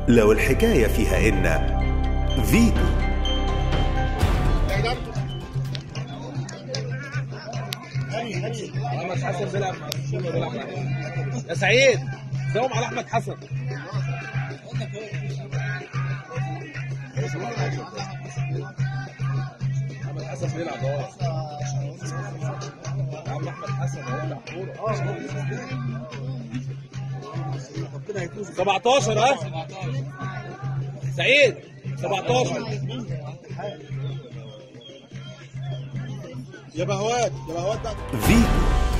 لو الحكاية فيها إن فيتو محمد حسن بيلعب مع الشومة بيلعب مع يا سعيد داوم على احمد حسن احمد حسن بيلعب اهو يا عم احمد حسن اهو بيلعب كوره 17 ها سعيد 17 يا بهوات يا بهوات ده فيتو